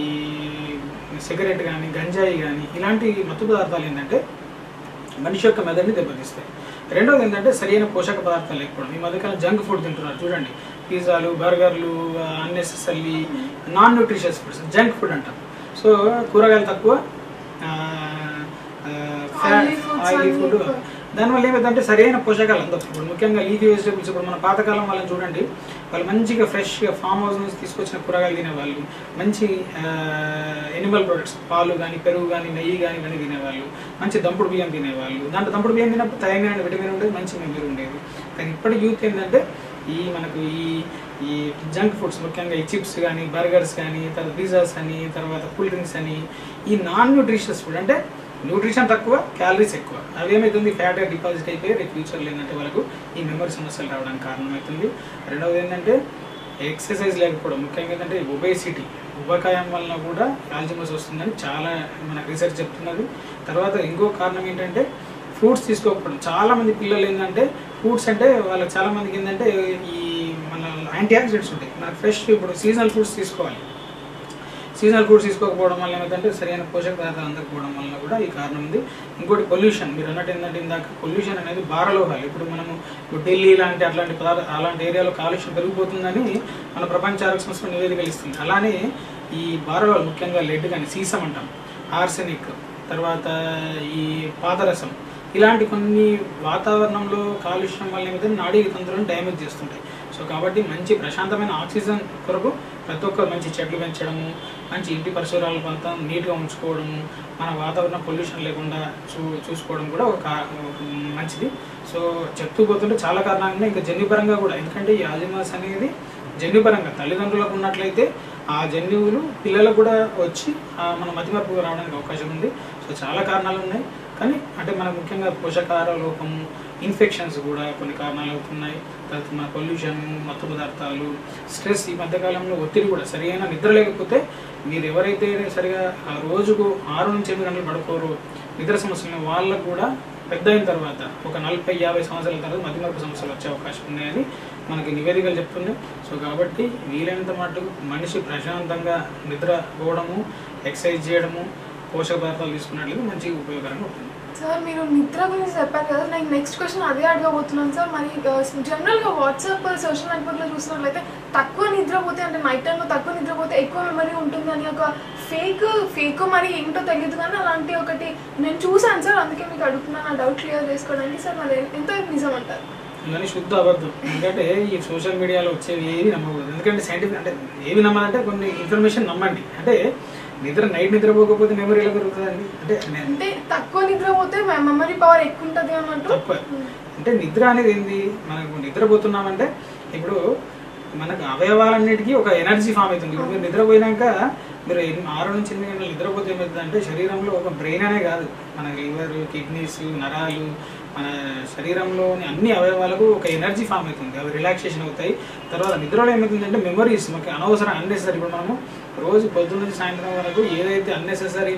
సిగరెట్ కానీ గంజాయి కానీ ఇలాంటి మత్తు పదార్థాలు ఏంటంటే మనిషి యొక్క మెదడుని దెబ్బతీస్తాయి రెండోది ఏంటంటే సరైన పోషక పదార్థాలు లేకపోవడం ఈ మధ్యకాలం జంక్ ఫుడ్ తింటున్నారు చూడంండి పిజ్జాలు బర్గర్లు unnecessary non nutritious foods junk food అంటాం సో కూరగాయలు తక్కువ Oily foods ఆయిలీ అన్ని ఫుడ్ ఎక్కువ. దానివల్ల ఏమైందంటే సరైన పోషకాలు అందవు ఇప్పుడు ముఖ్యంగా లీఫీ వెజిటబుల్స్ ఇప్పుడు మన పాతకాలం వాళ్ళని చూడండి వాళ్ళు మంచిగా ఫ్రెష్గా ఫామ్ హౌస్ నుంచి తీసుకొచ్చిన కూరగాయలు తినేవాళ్ళు మంచి ఎనిమల్ ప్రొడక్ట్స్ పాలు కానీ పెరుగు కానీ నెయ్యి కానీ ఇవన్నీ తినేవాళ్ళు మంచి దంపుడు బియ్యం తినేవాళ్ళు దాంట్లో దంపుడు బియ్యం తిన్నప్పుడు తగిన విటమిన్ ఉండేది మంచి మెమరీ ఉండేది కానీ ఇప్పటి యూత్ ఏంటంటే ఈ మనకు ఈ ఈ జంక్ ఫుడ్స్ ముఖ్యంగా ఈ చిప్స్ కానీ బర్గర్స్ కానీ తర్వాత పిజ్జాస్ అని తర్వాత కూల్ డ్రింక్స్ అని ఈ నాన్ న్యూట్రిషియస్ ఫుడ్ అంటే న్యూట్రిషన్ తక్కువ క్యాలరీస్ ఎక్కువ అవి ఏమవుతుంది ఫ్యాట్ డిపాజిట్ అయిపోయి రేపు ఫ్యూచర్లో ఏంటంటే వాళ్ళకు ఈ మెమరీ సమస్యలు రావడానికి కారణమవుతుంది రెండవది ఏంటంటే ఎక్సర్సైజ్ లేకపోవడం ముఖ్యంగా ఏంటంటే ఒబేసిటీ ఉబకాయం వలన కూడా ఆల్జిమస్ వస్తుందని చాలా మనకు రీసెర్చ్ చెప్తున్నది తర్వాత ఇంకో కారణం ఏంటంటే ఫ్రూట్స్ తీసుకోకపోవడం చాలా మంది పిల్లలు ఏంటంటే ఫ్రూట్స్ అంటే వాళ్ళకి చాలా మందికి ఏంటంటే ఈ మన యాంటీ ఆక్సిడెంట్స్ ఉంటాయి మనకు ఫ్రెష్ ఇప్పుడు సీజనల్ ఫ్రూట్స్ తీసుకోవాలి సీజనల్ ఫ్రూట్స్ తీసుకోకపోవడం వల్ల ఏమైందంటే సరైన పోషక పదార్థాలు అందకపోవడం వల్ల కూడా ఈ కారణం ఉంది ఇంకోటి పొల్యూషన్ మీరు అన్నట్టు ఏంటంటే ఇందాక పొల్యూషన్ అనేది భారలోహాలు ఇప్పుడు మనము ఇప్పుడు ఢిల్లీ లాంటి అట్లాంటి పదార్థ అలాంటి ఏరియాలో కాలుష్యం పెరిగిపోతుందని మన ప్రపంచ ఆరోగ్య సంస్థ నివేదికలు ఇస్తుంది అలానే ఈ భారలోహాలు ముఖ్యంగా లెడ్ కానీ సీసం అంటాం ఆర్సెనిక్ తర్వాత ఈ పాదరసం ఇలాంటి కొన్ని వాతావరణంలో కాలుష్యం వల్ల ఏమైతే నాడీ తంత్రులను డ్యామేజ్ చేస్తుంటాయి సో కాబట్టి మంచి ప్రశాంతమైన ఆక్సిజన్ కొరకు ప్రతి ఒక్కరు మంచి చెట్లు పెంచడము మంచి ఇంటి పరిసరాలు అంతా నీట్గా ఉంచుకోవడము మన వాతావరణ పొల్యూషన్ లేకుండా చూ చూసుకోవడం కూడా ఒక కా- ఒక మంచిది సో చెప్తూ పోతుంటే చాలా కారణాలు ఉన్నాయి ఇంకా జన్యుపరంగా కూడా ఎందుకంటే ఈ ఆజిమాస్ అనేది జన్యుపరంగా తల్లిదండ్రులకు ఉన్నట్లయితే ఆ జన్యువులు పిల్లలకు కూడా వచ్చి ఆ మన మతిమరుపు రావడానికి అవకాశం ఉంది సో చాలా కారణాలు ఉన్నాయి కానీ అంటే మనకు ముఖ్యంగా పోషకాహార లోపము ఇన్ఫెక్షన్స్ కూడా కొన్ని కారణాలు అవుతున్నాయి తర్వాత మన పొల్యూషన్ మత్తు పదార్థాలు స్ట్రెస్ ఈ మధ్యకాలంలో ఒత్తిడి కూడా సరైన నిద్ర లేకపోతే మీరు ఎవరైతే సరిగా ఆ రోజుకు ఆరు నుంచి ఎనిమిది గంటలు పడుకోరు నిద్ర సమస్యలు ఉన్న వాళ్ళకు కూడా పెద్ద అయిన తర్వాత ఒక నలభై యాభై సంవత్సరాల తర్వాత మతిమరుపు సమస్యలు వచ్చే అవకాశం ఉన్నాయని మనకి నివేదికలు చెప్తున్నాయి సో కాబట్టి వీలైనంత మటుకు మనిషి ప్రశాంతంగా నిద్ర పోవడము ఎక్సర్సైజ్ చేయడము పోషక పదార్థాలు తీసుకున్నట్లయితే మంచిగా ఉపయోగకరంగా ఉంటుంది సార్ మీరు నిద్ర గురించి చెప్పారు కదా నాకు నెక్స్ట్ క్వశ్చన్ అదే అడగబోతున్నాను సార్ మరి జనరల్గా వాట్సాప్ సోషల్ నెట్వర్క్లో చూసినట్లయితే తక్కువ నిద్రపోతే అంటే నైట్ టైంలో తక్కువ నిద్రపోతే ఎక్కువ మెమరీ ఉంటుంది అని ఒక ఫేక్ ఫేక్ మరి ఏంటో తెలియదు కానీ అలాంటి ఒకటి నేను చూసాను సార్ అందుకే మీకు అడుగుతున్నాను ఆ డౌట్ క్లియర్ చేసుకోవడానికి సార్ మరి ఎంత నిజం అంటారు ఇవన్నీ శుద్ధ అబద్ధం ఎందుకంటే ఈ సోషల్ మీడియాలో వచ్చేవి ఏవి నమ్మకూడదు ఎందుకంటే సైంటిఫిక్ అంటే ఏవి నమ్మాలంటే కొన్ని ఇన్ఫర్మేషన్ నమ్మండి అంటే నిద్ర నైట్ నిద్రపోకపోతే మెమరీ ఎలా పెరుగుతుందండి అంటే నేను అంటే తక్కువ నిద్రపోతే మెమరీ పవర్ ఎక్కువ ఉంటుంది అన్నట్టు తప్ప అంటే నిద్ర అనేది ఏంది మనకు నిద్రపోతున్నామంటే ఇప్పుడు మనకు అవయవాలన్నిటికీ ఒక ఎనర్జీ ఫామ్ అవుతుంది ఇప్పుడు మీరు నిద్రపోయినాక మీరు ఎన్ని- ఆరు నుంచి ఎనిమిది గంటలు నిద్రపోతే ఏమవుతుంది అంటే శరీరంలో ఒక బ్రెయిన్ అనే కాదు మన లివర్ కిడ్నీస్ నరాలు మన శరీరంలోని అన్ని అవయవాలకు ఒక ఎనర్జీ ఫామ్ అవుతుంది అవి రిలాక్సేషన్ అవుతాయి తర్వాత నిద్రలో ఏమవుతుందంటే మెమరీస్ మనకి అనవసరం అన్నెసరీ ఇప్పుడు మనము రోజు పొద్దున్న నుంచి సాయంత్రం వరకు ఏదైతే అన్నెసెసరీ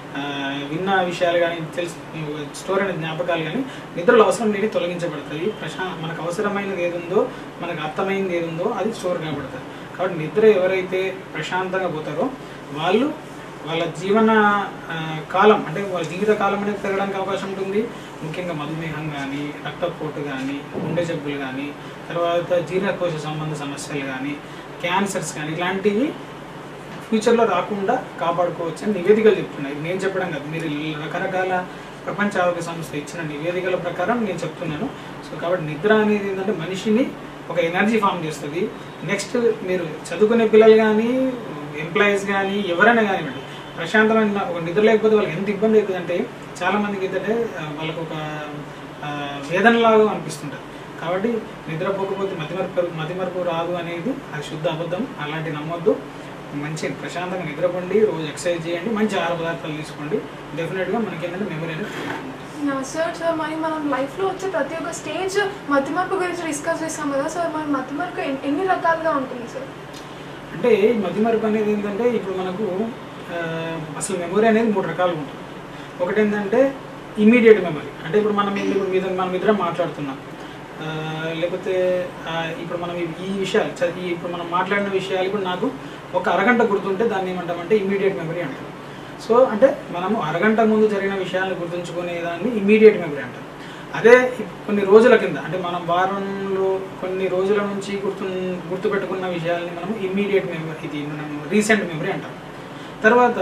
విన్న విషయాలు కానీ తెలుసు స్టోర్ అయిన జ్ఞాపకాలు కానీ నిద్రలో అవసరం లేని తొలగించబడతాయి ప్రశా మనకు అవసరమైనది ఏది ఉందో మనకు అర్థమైనది ఏది ఉందో అది స్టోర్ కాబడుతుంది కాబట్టి నిద్ర ఎవరైతే ప్రశాంతంగా పోతారో వాళ్ళు వాళ్ళ జీవన ఆ, కాలం అంటే వాళ్ళ జీవిత కాలం అనేది పెరగడానికి అవకాశం ఉంటుంది ముఖ్యంగా మధుమేహం కానీ రక్తపోటు కానీ గుండె జబ్బులు కానీ తర్వాత జీర్ణకోశ సంబంధ సమస్యలు కానీ క్యాన్సర్స్ కానీ ఇలాంటివి ఫ్యూచర్లో రాకుండా కాపాడుకోవచ్చు అని నివేదికలు చెప్తున్నాయి నేను చెప్పడం కాదు మీరు రకరకాల ప్రపంచ ఆరోగ్య సంస్థ ఇచ్చిన నివేదికల ప్రకారం నేను చెప్తున్నాను సో కాబట్టి నిద్ర అనేది ఏంటంటే మనిషిని ఒక ఎనర్జీ ఫామ్ చేస్తుంది నెక్స్ట్ మీరు చదువుకునే పిల్లలు కానీ ఎంప్లాయీస్ కానీ ఎవరైనా కానివ్వండి ప్రశాంతమైన ఒక నిద్ర లేకపోతే వాళ్ళకి ఎంత ఇబ్బంది అవుతుందంటే చాలా మందికి ఏంటంటే ఆ, వాళ్ళకు ఒక ఆ, వేదనలాగా అనిపిస్తుంటుంది కాబట్టి నిద్రపోకపోతే మతిమరుపు మతిమరుపు రాదు అనేది అది శుద్ధ అబద్ధం అలాంటి నమ్మొద్దు మంచి ప్రశాంతంగా నిద్రపోండి రోజు ఎక్సర్సైజ్ చేయండి మంచి ఆహార పదార్థాలు తీసుకోండి డెఫినెట్గా మనకి ఏంటంటే మెమరీ అనేది పెరుగుతుంది. సార్ సార్ మరి మనం లైఫ్లో వచ్చే ప్రతి ఒక్క స్టేజ్ మతిమరుపు గురించి డిస్కస్ చేస్తాం కదా సార్ మరి మతిమరుపు ఎన్- ఎన్ని రకాలుగా ఉంటుంది సార్ అంటే ఈ మతిమరుపు అనేది ఏంటంటే ఇప్పుడు మనకు ఆ, అసలు మెమరీ అనేది మూడు రకాలు ఉంటుంది ఒకటి ఏంటంటే ఇమీడియట్ మెమరీ అంటే ఇప్పుడు మనం ఏంటి ఇప్పుడు మీద మనం ఇద్దరం మాట్లాడుతున్నాం ఆ, లేకపోతే ఆ, ఇప్పుడు మనం ఈ- ఈ విషయాలు చ- ఈ ఇప్పుడు మనం మాట్లాడిన విషయాలు ఇప్పుడు నాకు ఒక అరగంట గుర్తుంటే దాన్ని ఏమంటామంటే ఇమీడియట్ మెమరీ అంటాం సో అంటే మనము అరగంట ముందు జరిగిన విషయాలను గుర్తుంచుకునే దాన్ని ఇమీడియట్ మెమరీ అంటాం అదే ఇప్- కొన్ని రోజుల కింద అంటే మనం వారంలో కొన్ని రోజుల నుంచి గుర్తు గుర్తుపెట్టుకున్న విషయాల్ని మనం ఇమ్మీడియట్ మెమరీ ఇది మనం రీసెంట్ మెమరీ అంటాం తర్వాత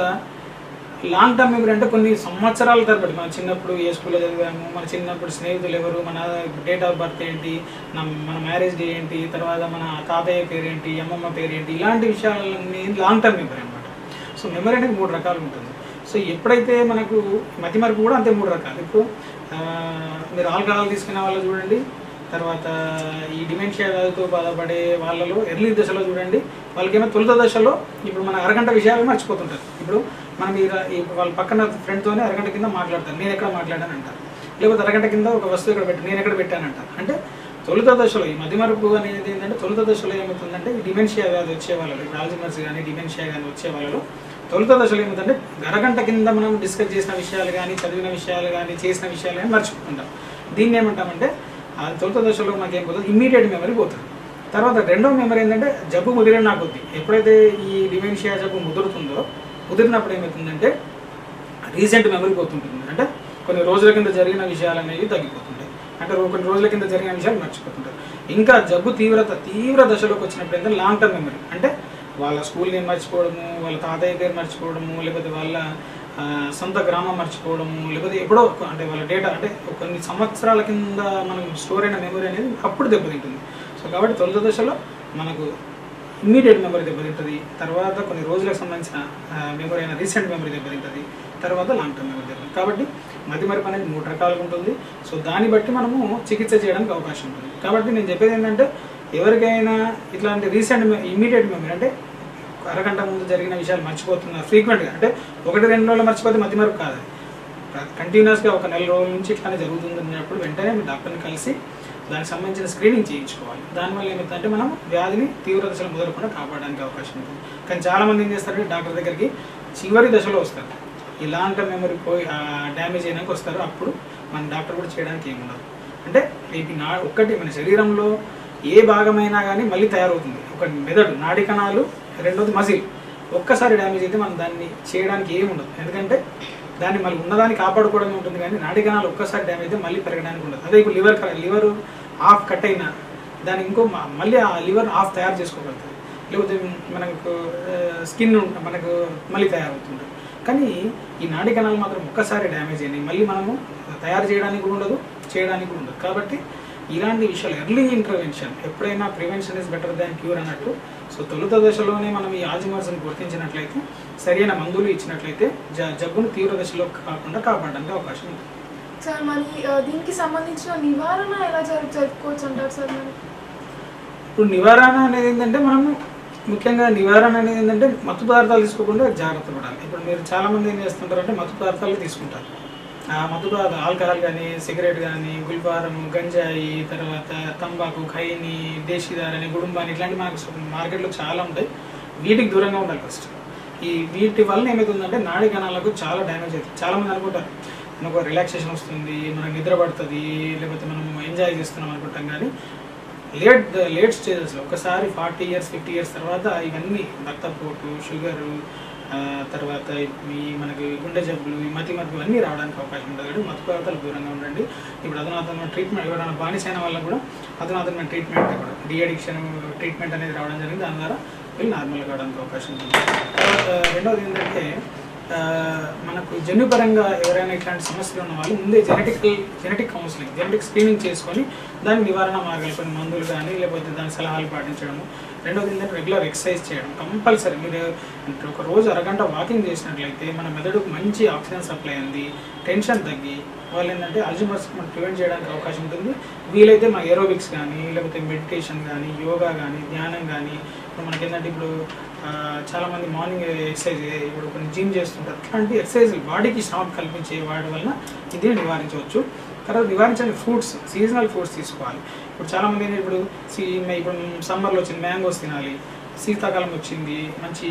లాంగ్ టర్మ్ మెమరీ అంటే కొన్ని సంవత్సరాల తరబడి మన చిన్నప్పుడు ఏ స్కూల్లో చదివాము మన చిన్నప్పుడు స్నేహితులు ఎవరు మన డేట్ ఆఫ్ బర్త్ ఏంటి మన మన మ్యారేజ్ డే ఏంటి తర్వాత మన తాతయ్య పేరు ఏంటి అమ్మమ్మ పేరు ఏంటి ఇలాంటి విషయాలన్నీ లాంగ్ టర్మ్ మెమరీ అనమాట సో మెమరీ అనేది మూడు రకాలు ఉంటుంది సో ఎప్పుడైతే మనకు మతిమరుపు కూడా అంతే మూడు రకాలు ఇప్పుడు ఆ, మీరు ఆల్కహాల్ తీసుకునే వాళ్ళు చూడండి తర్వాత ఈ డిమెన్షియా వ్యాధితో బాధపడే వాళ్ళలో ఎర్లీ దశలో చూడండి వాళ్ళకేమో తొలుత దశలో ఇప్పుడు మన అరగంట విషయాలు మర్చిపోతుంటారు ఇప్పుడు మనం ఈ ర- ఈ వాళ్ళ పక్కన ఫ్రెండ్తోనే అరగంట కింద మాట్లాడతారు నేను ఎక్కడ మాట్లాడాను అంటారు లేకపోతే అరగంట కింద ఒక వస్తువు ఇక్కడ పెట్టి నేను ఎక్కడ పెట్టాను అంటారు అంటే తొలుత దశలో ఈ మతిమరుపు అనేది ఏంటంటే తొలుత దశలో ఏమవుతుందంటే ఈ డిమెన్షియా వ్యాధి వచ్చే వాళ్ళలో ఇప్పుడు ఆల్జిమర్స్ కానీ డిమెన్షియా కానీ వచ్చే వాళ్ళలో తొలుత దశలో ఏమిటంటే అరగంట కింద మనం డిస్కస్ చేసిన విషయాలు కానీ చదివిన విషయాలు కానీ చేసిన విషయాలు కానీ మర్చిపోతుంటాం దీన్ని ఏమంటామంటే ఆ తొలుత దశలో మనకి ఏం పోతుంది ఇమ్మీడియట్ మెమరీ పోతుంది తర్వాత రెండో మెమరీ ఏంటంటే జబ్బు ముదిరిన నా కొద్ది ఎప్పుడైతే ఈ డిమెన్షియా జబ్బు ముదురుతుందో ముదిరినప్పుడు ఏమవుతుందంటే రీసెంట్ మెమరీ పోతుంటుంది అంటే కొన్ని రోజుల కింద జరిగిన విషయాలు అనేవి తగ్గిపోతుంటాయి అంటే రో- కొన్ని రోజుల కింద జరిగిన విషయాలు మర్చిపోతుంటారు ఇంకా జబ్బు తీవ్రత తీవ్ర దశలోకి వచ్చినప్పుడు ఏంటంటే లాంగ్ టర్మ్ మెమరీ అంటే వాళ్ళ స్కూల్ నేమ్ మర్చిపోవడము వాళ్ళ తాతయ్య పేరు మర్చిపోవడము లేకపోతే వాళ్ళ ఆ, సొంత గ్రామం మర్చిపోవడము లేకపోతే ఎప్పుడో ఒక- అంటే వాళ్ళ డేటా అంటే కొన్ని సంవత్సరాల కింద మనకు స్టోర్ అయిన మెమరీ అనేది అప్పుడు దెబ్బతింటుంది సో కాబట్టి తొలి దశలో మనకు ఇమ్మీడియట్ మెమరీ దెబ్బతింటుంది తర్వాత కొన్ని రోజులకు సంబంధించిన మెమరీ అయిన రీసెంట్ మెమరీ దెబ్బతింటుంది తర్వాత లాంగ్ టర్మ్ మెమరీ దెబ్బతింటుంది కాబట్టి మతిమరుపు అనేది మూడు రకాలుగా ఉంటుంది సో దాన్ని బట్టి మనము చికిత్స చేయడానికి అవకాశం ఉంటుంది కాబట్టి నేను చెప్పేది ఏంటంటే ఎవరికైనా ఇట్లాంటి రీసెంట్ ఇమ్మీడియట్ మెమరీ అంటే అరగంట ముందు జరిగిన విషయాలు మర్చిపోతున్నారు ఫ్రీక్వెంట్గా అంటే ఒకటి రెండు రోజులు మర్చిపోతే మతిమరుపు కాదు కంటిన్యూస్గా ఒక నెల రోజుల నుంచి ఇట్లానే జరుగుతుంది అన్నప్పుడు వెంటనే మీ డాక్టర్ని కలిసి దానికి సంబంధించిన స్క్రీనింగ్ చేయించుకోవాలి దానివల్ల ఏమవుతుందంటే మనం వ్యాధిని తీవ్ర దశలో మొదలకుండా కాపాడడానికి అవకాశం ఉంటుంది కానీ చాలా మంది ఏం చేస్తారు డాక్టర్ దగ్గరికి చివరి దశలో వస్తారు ఈ లాంగ్ టర్మ్ మెమరీ పోయి డ్యామేజ్ అయినాక వస్తారు అప్పుడు మన డాక్టర్ కూడా చేయడానికి ఏముండదు అంటే ఇది నా ఒక్కటి మన శరీరంలో ఏ భాగమైనా కానీ మళ్ళీ తయారవుతుంది ఒక మెదడు నాడి కణాలు రెండోది మజిల్ ఒక్కసారి డ్యామేజ్ అయితే మనం దాన్ని చేయడానికి ఏమి ఉండదు ఎందుకంటే దాన్ని మళ్ళీ ఉన్నదాన్ని కాపాడుకోవడమే ఉంటుంది కానీ నాడి కణాలు ఒక్కసారి డ్యామేజ్ అయితే మళ్ళీ పెరగడానికి ఉండదు అదే ఇప్పుడు లివర్ లివర్ ఆఫ్ కట్ అయినా దాన్ని ఇంకో మ- మళ్ళీ ఆ లివర్ ఆఫ్ తయారు చేసుకోగలుగుతుంది లేకపోతే మనకు స్కిన్ మనకు మళ్ళీ తయారవుతుంది కానీ ఈ నాడి కణాలు మాత్రం ఒక్కసారి డ్యామేజ్ అయినాయి మళ్ళీ మనము తయారు చేయడానికి కూడా ఉండదు చేయడానికి కూడా ఉండదు కాబట్టి ఇలాంటి విషయాలు ఎర్లీ ఇంటర్వెన్షన్ ఎప్పుడైనా prevention is better than cure అన్నట్టు సో తొలుత దశలోనే మనం ఈ ఆల్జిమర్స్ని గుర్తించినట్లయితే సరైన మందులు ఇచ్చినట్లయితే జ జబ్బును తీవ్ర దశలో కాకుండా కాపాడడానికి అవకాశం ఉంది సార్ మరి ఆ, దీనికి సంబంధించిన నివారణ ఎలా జరు జరుపుకోవచ్చు అంటారు సార్ మరి ఇప్పుడు నివారణ అనేది ఏంటంటే మనము ముఖ్యంగా నివారణ అనేది ఏంటంటే మత్తు పదార్థాలు తీసుకోకుండా జాగ్రత్త పడాలి ఇప్పుడు మీరు చాలా మంది ఏం చేస్తుంటారంటే మత్తు పదార్థాలు తీసుకుంటారు ఆ మత్తు పదార్థాలు ఆల్కహాల్ కానీ సిగరెట్ కానీ గుల్ఫారం గంజాయి తర్వాత తంబాకు ఖైని దేశీదారని గుడుంబాని ఇట్లాంటి మనకు మార్కెట్లో చాలా ఉంటాయి వీటికి దూరంగా ఉండాలి ఫస్ట్ ఈ వీటి వల్ల ఏమవుతుందంటే నాడి కణాలకు చాలా డ్యామేజ్ అవుతుంది చాలా మంది అనుకుంటారు మనకు రిలాక్సేషన్ వస్తుంది మనకు నిద్ర పడుతుంది లేకపోతే మనం ఎంజాయ్ చేస్తున్నాం అనుకుంటాం కానీ లేట్ లేట్ స్టేజెస్లో ఒకసారి ఫార్టీ ఇయర్స్ ఫిఫ్టీ ఇయర్స్ తర్వాత ఇవన్నీ రక్తపోటు షుగరు ఆ, తర్వాత ఈ మనకి గుండె జబ్బులు ఈ మతి మరుపు ఇవన్నీ రావడానికి అవకాశం ఉంటుంది కాబట్టి మత్తు పదార్థాలు దూరంగా ఉండండి ఇప్పుడు అధునాతన ట్రీట్మెంట్ ఎవరైనా బానిసైన వాళ్ళకు కూడా అధునాతన ట్రీట్మెంట్ కూడా డి అడిక్షన్ ట్రీట్మెంట్ అనేది రావడం జరిగింది దాని ద్వారా వీళ్ళు నార్మల్ కావడానికి అవకాశం ఉంటుంది తర్వాత రెండవది ఏంటంటే ఆ, మనకు జన్యుపరంగా ఎవరైనా ఇట్లాంటి సమస్యలు ఉన్న వాళ్ళు ముందే genetic genetic counselling genetic screening చేసుకొని దాని నివారణ మార్గాలు కొన్ని మందులు కానీ లేకపోతే దాని సలహాలు పాటించడము రెండోది ఏంటంటే రెగ్యులర్ ఎక్సర్సైజ్ చేయడం కంపల్సరీ మీరు అంటే ఒక రోజు అరగంట వాకింగ్ చేసినట్లయితే మన మెదడుకు మంచి ఆక్సిజన్ సప్లై అంది టెన్షన్ తగ్గి వాళ్ళు ఏంటంటే అల్జిమర్స్ మనం ప్రివెంట్ చేయడానికి అవకాశం ఉంటుంది వీలైతే మన ఏరోబిక్స్ కానీ లేకపోతే మెడిటేషన్ కానీ యోగా కానీ ధ్యానం కానీ ఇప్పుడు మనకి ఏంటంటే ఇప్పుడు ఆ, చాలా మంది మార్నింగ్ ఎక్సర్సైజ్ ఇప్పుడు కొన్ని జిమ్ చేస్తుంటారు అట్లాంటి ఎక్సర్సైజ్ బాడీకి శ్రమ కల్పించే వాటి వలన ఇది నివారించవచ్చు తర్వాత నివారించడానికి ఫ్రూట్స్ సీజనల్ ఫ్రూట్స్ తీసుకోవాలి ఇప్పుడు చాలా మంది ఏంటంటే ఇప్పుడు సీ ఇప్పుడు సమ్మర్లో వచ్చింది మ్యాంగోస్ తినాలి శీతాకాలం వచ్చింది మంచి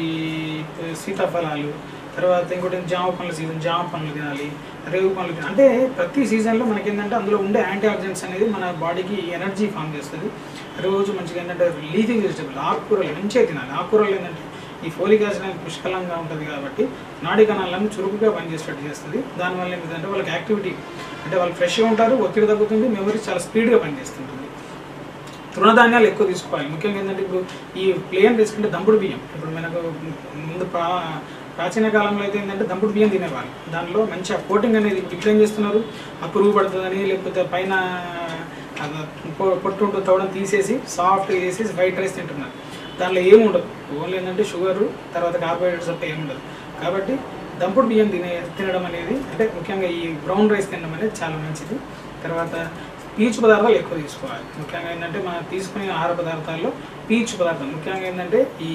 సీతాఫలాలు తర్వాత ఇంకోటి ఏంటి జామ పండ్ల సీజన్ జామ పండ్లు తినాలి రేగు పండ్లు తినాలి అంటే ప్రతి సీజన్లో మనకి ఏంటంటే అందులో ఉండే యాంటీ ఆక్సిడెంట్స్ అనేది మన బాడీకి ఎనర్జీ ఫామ్ చేస్తుంది రోజు మంచిగా ఏంటంటే లీఫీ వెజిటబుల్ ఆకుకూరలు మంచిగా తినాలి ఆకుకూరలు ఏంటంటే ఈ ఫోలిక్ యాసిడ్ అనేది పుష్కలంగా ఉంటుంది కాబట్టి నాడీ కణాలను చురుకుగా పనిచేసేటట్టు చేస్తుంది దానివల్ల ఏంటంటే వాళ్ళకి యాక్టివిటీ అంటే వాళ్ళు ఫ్రెష్గా ఉంటారు ఒత్తిడి తగ్గుతుంది మెమరీ చాలా స్పీడ్గా పనిచేస్తుంటుంది తృణధాన్యాలు ఎక్కువ తీసుకోవాలి ముఖ్యంగా ఏంటంటే ఇప్పుడు ఈ ప్లేన్ తీసుకుంటే దంపుడు బియ్యం ఇప్పుడు మనకు ముందు ప్రా ప్రాచీన కాలంలో అయితే ఏంటంటే దంపుడు బియ్యం తినేవాళ్ళు దానిలో మంచిగా కోటింగ్ అనేది ఇప్పుడు ఏం చేస్తున్నారు ఆ పురుగు పడుతుందని లేకపోతే పైన అది పొ- పొట్టు ఉంటుంది తవ్వడం తీసేసి సాఫ్ట్ చేసేసి వైట్ రైస్ తింటున్నారు దానిలో ఏమి ఉండదు ఓన్లీ ఏంటంటే షుగరు తర్వాత కార్బోహైడ్రేట్స్ తప్ప ఏమి ఉండదు కాబట్టి దంపుడు బియ్యం తినే తినడం అనేది అంటే ముఖ్యంగా ఈ బ్రౌన్ రైస్ తినడం అనేది చాలా మంచిది తర్వాత పీచు పదార్థాలు ఎక్కువ తీసుకోవాలి ముఖ్యంగా ఏంటంటే మనం తీసుకునే ఆహార పదార్థాల్లో పీచు పదార్థాలు ముఖ్యంగా ఏంటంటే ఈ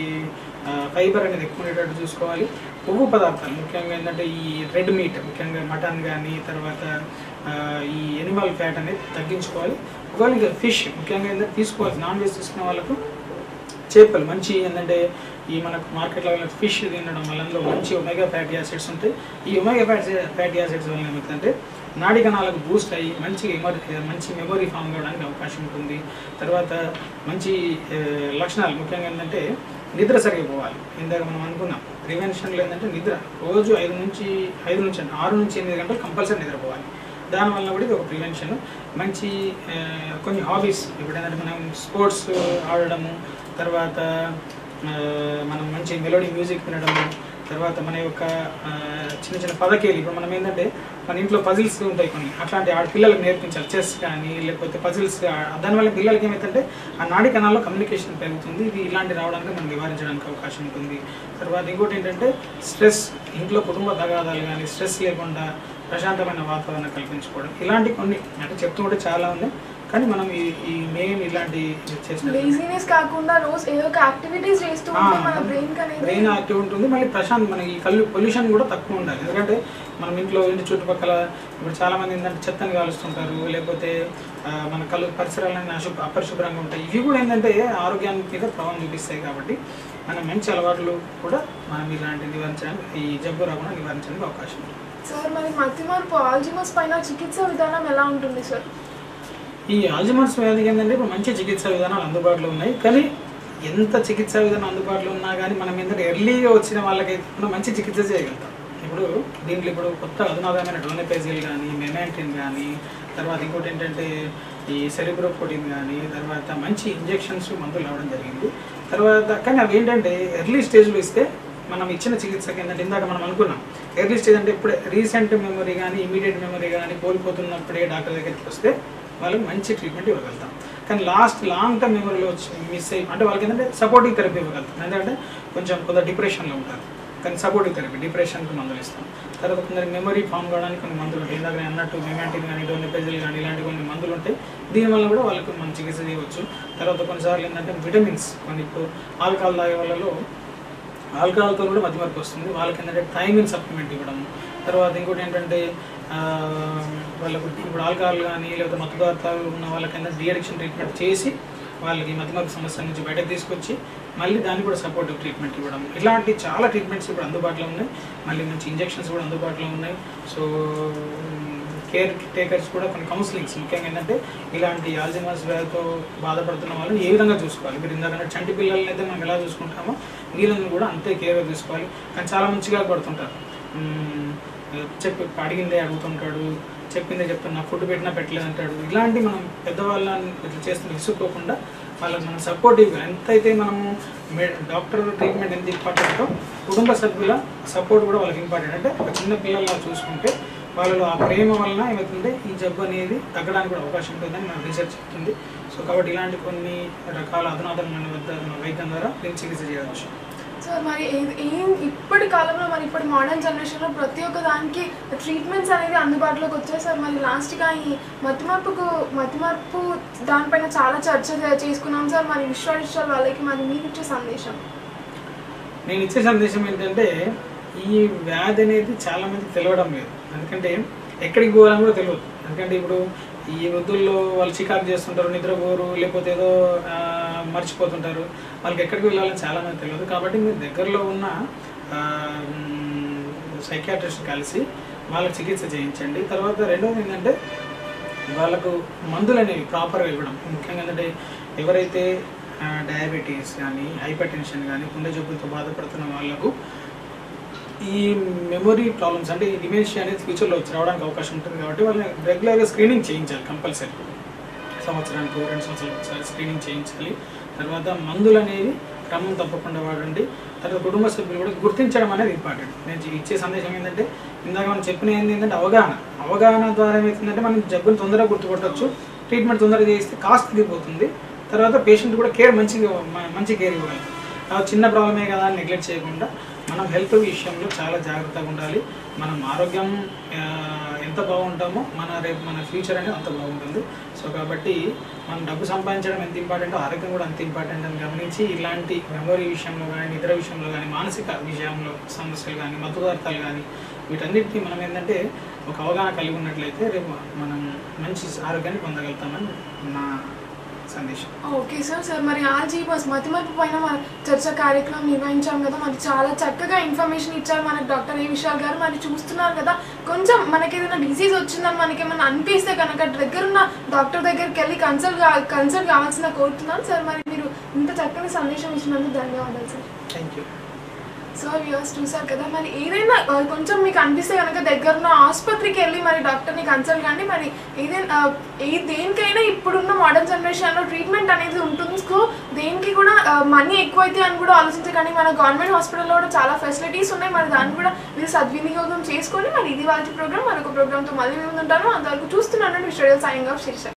ఫైబర్ అనేది ఎక్కువ ఉండేటట్టు చూసుకోవాలి కొవ్వు పదార్థాలు ముఖ్యంగా ఏంటంటే ఈ రెడ్ మీట్ ముఖ్యంగా మటన్ కానీ తర్వాత ఆ, ఈ ఎనిమల్ ఫ్యాట్ అనేది తగ్గించుకోవాలి ఒకవేళ ఇక ఫిష్ ముఖ్యంగా ఏంటంటే తీసుకోవాలి నాన్ వెజ్ తీసుకునే వాళ్ళకు చేపలు మంచి ఏంటంటే ఈ మనకు మార్కెట్లో వెళ్ళిన ఫిష్ తినడం వల్ల అందులో మంచి ఒమేగా ఫ్యాటీ యాసిడ్స్ ఉంటాయి ఈ ఒమేగా ఫ్యాటీ ఫ్యాటీ యాసిడ్స్ వల్ల ఏమవుతుందంటే నాడి కణాలకు బూస్ట్ అయ్యి మంచి ఎమరీ మంచి మెమరీ ఫామ్ కావడానికి అవకాశం ఉంటుంది తర్వాత మంచి ఆ, లక్షణాలు ముఖ్యంగా ఏంటంటే నిద్ర సరిగా పోవాలి ఇందాక మనం అనుకున్నాం ప్రివెన్షన్లో ఏంటంటే నిద్ర రోజు ఐదు నుంచి ఐదు నుంచి అంటే ఆరు నుంచి ఎనిమిది గంటలు కంపల్సరీ నిద్రపోవాలి దానివల్ల కూడా ఇది ఒక ప్రివెన్షన్ మంచి ఆ, కొన్ని హాబీస్ ఇప్పుడు ఏంటంటే మనం స్పోర్ట్స్ ఆడడము తర్వాత ఆ, మనం మంచి మెలోడీ మ్యూజిక్ వినడము తర్వాత మన యొక్క ఆ, చిన్న చిన్న పదకేలు ఇప్పుడు మనం ఏంటంటే మన ఇంట్లో పజిల్స్ ఉంటాయి కొన్ని అట్లాంటి ఆడ పిల్లలకు నేర్పించాలి చెస్ కానీ లేకపోతే పజిల్స్ దానివల్ల పిల్లలకి ఏమవుతుందంటే ఆ నాడి కణాల్లో కమ్యూనికేషన్ పెరుగుతుంది ఇది ఇలాంటి రావడానికి మనం నివారించడానికి అవకాశం ఉంటుంది తర్వాత ఇంకోటి ఏంటంటే స్ట్రెస్ ఇంట్లో కుటుంబ తగాదాలు కానీ స్ట్రెస్ లేకుండా ప్రశాంతమైన వాతావరణం కల్పించుకోవడం ఇలాంటి కొన్ని అంటే చెప్తుంటే చాలా ఉన్నాయి కానీ మనం ఈ ఈ మెయిన్ ఇలాంటి చేసిన లేజినెస్ కాకుండా రోజు ఏదో ఒక యాక్టివిటీస్ చేస్తూ ఉంటే మన బ్రెయిన్ అనేది బ్రెయిన్ యాక్టివ్ ఉంటుంది మళ్ళీ ప్రశాంత్ మనకి ఈ కళ్ళు పొల్యూషన్ కూడా తక్కువ ఉండాలి ఎందుకంటే మనం ఇంట్లో ఇంటి చుట్టుపక్కల ఇప్పుడు చాలా మంది ఏంటంటే చెత్తని కాలుస్తుంటారు లేకపోతే ఆ, మన కళ్ళు పరిసరాలన్నీ అశుభ అపరిశుభ్రంగా ఉంటాయి ఇవి కూడా ఏంటంటే ఆరోగ్యానికి మీద ప్రభావం చూపిస్తాయి కాబట్టి మన మంచి అలవాట్లు కూడా మనం ఇలాంటి నివారించడానికి ఈ జబ్బు రాకుండా నివారించడానికి అవకాశం ఉంది సార్ మరి మతి మార్పు ఆల్జిమస్ పైన చికిత్స విధానం ఎలా ఉంటుంది సార్ ఈ ఆల్జిమర్స్ వ్యాధికి ఏంటంటే ఇప్పుడు మంచి చికిత్సా విధానాలు అందుబాటులో ఉన్నాయి కానీ ఎంత చికిత్సా విధానం అందుబాటులో ఉన్నా కానీ మనం ఏంటంటే ఎర్లీగా వచ్చిన వాళ్ళకైతే మనం మంచి చికిత్స చేయగలుగుతాం ఇప్పుడు ఇప్పుడు దీంట్లో ఇప్పుడు కొత్త అధునాతనమైన డోనెపేజిల్ కానీ మెమాంటిన్ కానీ తర్వాత ఇంకోటి ఏంటంటే ఈ సెరిబ్రోప్రోటీన్ కానీ తర్వాత మంచి ఇంజెక్షన్స్ మందులు రావడం జరిగింది తర్వాత కానీ అవి ఏంటంటే ఎర్లీ స్టేజ్లో ఇస్తే మనం ఇచ్చిన చికిత్సకి ఏంటంటే ఇందాక మనం అనుకున్నాం ఎర్లీ స్టేజ్ అంటే ఇప్పుడే రీసెంట్ మెమరీ కానీ ఇమీడియట్ మెమరీ కానీ కోల్పోతున్నప్పుడే డాక్టర్ దగ్గరికి వస్తే వాళ్ళకి మంచి ట్రీట్మెంట్ ఇవ్వగలుగుతాం కానీ లాస్ట్ లాంగ్ టర్మ్ మెమరీలో వచ్చి మిస్ అయ్యి అంటే వాళ్ళకి ఏంటంటే సపోర్టివ్ థెరపీ ఇవ్వగలుగుతాం ఎందుకంటే కొంచెం కొంత డిప్రెషన్లో ఉంటారు కానీ సపోర్టివ్ థెరపీ డిప్రెషన్కి మందులు ఇస్తాం తర్వాత కొందరికి మెమరీ ఫామ్ కావడానికి కొన్ని మందులు ఉంటాయి ఇందాక నేను అన్నట్టు మెమాంటిన్ కానీ డోనెపెజిల్ కానీ ఇలాంటి కొన్ని మందులు ఉంటాయి దీనివల్ల కూడా వాళ్ళకి మనం చికిత్స చేయవచ్చు తర్వాత కొన్నిసార్లు ఏంటంటే విటమిన్స్ కొన్ని ఇప్పుడు ఆల్కహాల్ తాగే వాళ్ళలో ఆల్కహాల్తో కూడా మధ్యమరకు వస్తుంది వాళ్ళకి ఏంటంటే థైమిన్ సప్లిమెంట్ ఇవ్వడం తర్వాత ఇంకోటి ఏంటంటే ఆ, వాళ్ళకు ఇప్పుడు ఆల్కహాల్ కానీ లేకపోతే మత్తు పదార్థాలు ఉన్న వాళ్ళకి ఏంటంటే డిఅడిక్షన్ ట్రీట్మెంట్ చేసి వాళ్ళకి మధ్యమరకు సమస్య నుంచి బయటకు తీసుకొచ్చి మళ్ళీ దాన్ని కూడా సపోర్టివ్ ట్రీట్మెంట్ ఇవ్వడం ఇలాంటి చాలా ట్రీట్మెంట్స్ ఇప్పుడు అందుబాటులో ఉన్నాయి మళ్ళీ మంచి ఇంజెక్షన్స్ కూడా అందుబాటులో ఉన్నాయి సో కేర్ టేకర్స్ కూడా కొన్ని కౌన్సిలింగ్స్ ముఖ్యంగా ఏంటంటే ఇలాంటి ఆల్జిమర్స్ వ్యాధితో బాధపడుతున్న వాళ్ళని ఏ విధంగా చూసుకోవాలి మీరు ఇందాక చంటి పిల్లల్ని అయితే మనం ఎలా చూసుకుంటామో వీళ్ళని కూడా అంతే కేర్గా చూసుకోవాలి కానీ చాలా మంచిగా పడుతుంటారు మ్మ్, చెప్పి అడిగిందే అడుగుతుంటాడు చెప్పిందే చెప్తున్నా ఫుడ్ పెట్టినా పెట్టలేదు అంటాడు ఇలాంటి మనం పెద్దవాళ్ళని ఇట్లా చేస్తున్న విసుక్కోకుండా వాళ్ళకి మనం సపోర్టివ్గా ఎంతైతే మనము మే- డాక్టర్ ట్రీట్మెంట్ ఎంత ఇంపార్టెంటో కుటుంబ సభ్యుల సపోర్ట్ కూడా వాళ్ళకి ఇంపార్టెంట్ అంటే ఒక చిన్న పిల్లల్లా చూసుకుంటే వాళ్ళలో ఆ ప్రేమ వలన ఏమవుతుందంటే ఈ జబ్బు అనేది తగ్గడానికి కూడా అవకాశం ఉంటుందని మన రీసెర్చ్ చెప్తుంది సో కాబట్టి ఇలాంటి కొన్ని రకాల అధునాతనమైన వద్ద వైద్యం ద్వారా దీన్ని చికిత్స చేయవచ్చు సార్ మరి ఏ- ఏం ఇప్పటి కాలంలో మరి ఇప్పటి మోడర్న్ జనరేషన్లో ప్రతి ఒక్క దానికి ట్రీట్మెంట్స్ అనేది అందుబాటులోకి వచ్చాయి సార్ మరి లాస్ట్గా ఈ మతిమరుపుకు మతిమరుపు దానిపైన చాలా చర్చ చే- చేసుకున్నాం సార్ మరి విశ్వాసాల వాళ్ళకి మరి మీకు ఇచ్చే సందేశం నేను ఇచ్చే సందేశం ఏంటంటే ఈ వ్యాధి అనేది చాలా మందికి తెలియడం లేదు ఎందుకంటే ఎక్కడికి పోవాలని కూడా తెలియదు ఎందుకంటే ఇప్పుడు ఈ వృద్ధుల్లో వాళ్ళు చికాకు చేస్తుంటారు నిద్రపోరు లేకపోతే ఏదో ఆ, మర్చిపోతుంటారు వాళ్ళకి ఎక్కడికి వెళ్ళాలని చాలా మంది తెలియదు కాబట్టి మీరు దగ్గరలో ఉన్న సైకాట్రిస్ట్ కలిసి వాళ్ళకి చికిత్స చేయించండి తర్వాత రెండవది ఏంటంటే వాళ్ళకు మందులు అనేవి ప్రాపర్గా ఇవ్వడం ముఖ్యంగా ఏంటంటే ఎవరైతే డయాబెటీస్ కానీ హైపర్ టెన్షన్ కానీ గుండె జబ్బులతో బాధపడుతున్న వాళ్ళకు ఈ మెమొరీ ప్రాబ్లమ్స్ అంటే ఈ డిమెన్షియా అనేది ఫ్యూచర్లో వచ్చి రావడానికి అవకాశం ఉంటుంది కాబట్టి వాళ్ళని రెగ్యులర్గా స్క్రీనింగ్ చేయించాలి కంపల్సరీ సంవత్సరానికి ఓ రెండు సంవత్సరాలకు ఒకసారి స్క్రీనింగ్ చేయించాలి తర్వాత మందులు అనేవి క్రమం తప్పకుండా వాడండి తర్వాత కుటుంబ సభ్యులు కూడా గుర్తించడం అనేది ఇంపార్టెంట్ నేను ఇచ్చే సందేశం ఏంటంటే ఇందాక మనం చెప్పిన ఏంది ఏంటంటే అవగాహన అవగాహన ద్వారా ఏమవుతుందంటే మనం జబ్బుని తొందరగా గుర్తుపట్టవచ్చు ట్రీట్మెంట్ తొందరగా చేస్తే కాస్ట్ తగ్గిపోతుంది తర్వాత పేషెంట్ కూడా కేర్ మంచిగా మ- మంచి కేర్ ఇవ్వగలుగుతాం ఆ చిన్న ప్రాబ్లమే కదా అని నెగ్లెక్ట్ చేయకుండా మనం హెల్త్ విషయంలో చాలా జాగ్రత్తగా ఉండాలి మనం ఆరోగ్యం ఆ, ఎంత బాగుంటామో మన రేపు మన ఫ్యూచర్ అనేది అంత బాగుంటుంది సో కాబట్టి మనం డబ్బు సంపాదించడం ఎంత ఇంపార్టెంటో ఆరోగ్యం కూడా అంత ఇంపార్టెంట్ అని గమనించి ఇలాంటి మెమొరీ విషయంలో కానీ నిద్ర విషయంలో కానీ మానసిక విషయంలో సమస్యలు కానీ మత్తు పదార్థాలు కానీ వీటన్నిటికీ మనం ఏంటంటే ఒక అవగాహన కలిగి ఉన్నట్లయితే రేపు మనం మంచి ఆరోగ్యాన్ని పొందగలుగుతామని నా సందేశం ఓకే సార్ సార్ మరి ఆర్జీ బస్ మతిమరుపు పైన మన చర్చ కార్యక్రమం నిర్వహించాం కదా మరి చాలా చక్కగా ఇన్ఫర్మేషన్ ఇచ్చారు మనకి డాక్టర్ ఏ విశాల్ గారు మరి చూస్తున్నారు కదా కొంచెం మనకి ఏదైనా డిసీజ్ వచ్చిందని మనకి ఏమైనా అనిపిస్తే కనుక దగ్గరున్న డాక్టర్ దగ్గరికి వెళ్ళి కన్సల్ట్ కన్సల్ట్ కావాల్సిన కోరుతున్నాను సార్ మరి మీరు ఇంత చక్కని సందేశం ఇచ్చినందుకు ధన్యవాదాలు sir thank you so viewers చూసారు కదా మరి ఏదైనా ఆ, కొంచెం మీకు అనిపిస్తే కనుక దగ్గరున్న ఆసుపత్రికి వెళ్ళి మరి డాక్టర్ని కన్సల్ట్ కండి మరి ఏదైనా ఆ, ఏ దేనికైనా ఇప్పుడున్న మోడర్న్ జనరేషన్లో ట్రీట్మెంట్ అనేది ఉంటుంది సో దేనికి కూడా మనీ ఎక్కువైతే అని కూడా ఆలోచించకండి మన గవర్నమెంట్ హాస్పిటల్లో కూడా చాలా ఫెసిలిటీస్ ఉన్నాయి మరి దాన్ని కూడా మీరు సద్వినియోగం చేసుకొని మరి ఇది వాళ్ళ ప్రోగ్రామ్ మరొక ప్రోగ్రామ్తో మళ్ళీ మేము ఉంటాను అంతవరకు చూస్తున్నాను విశ్వడియల్ సాయింగ్ ఆఫ్ శీర్ష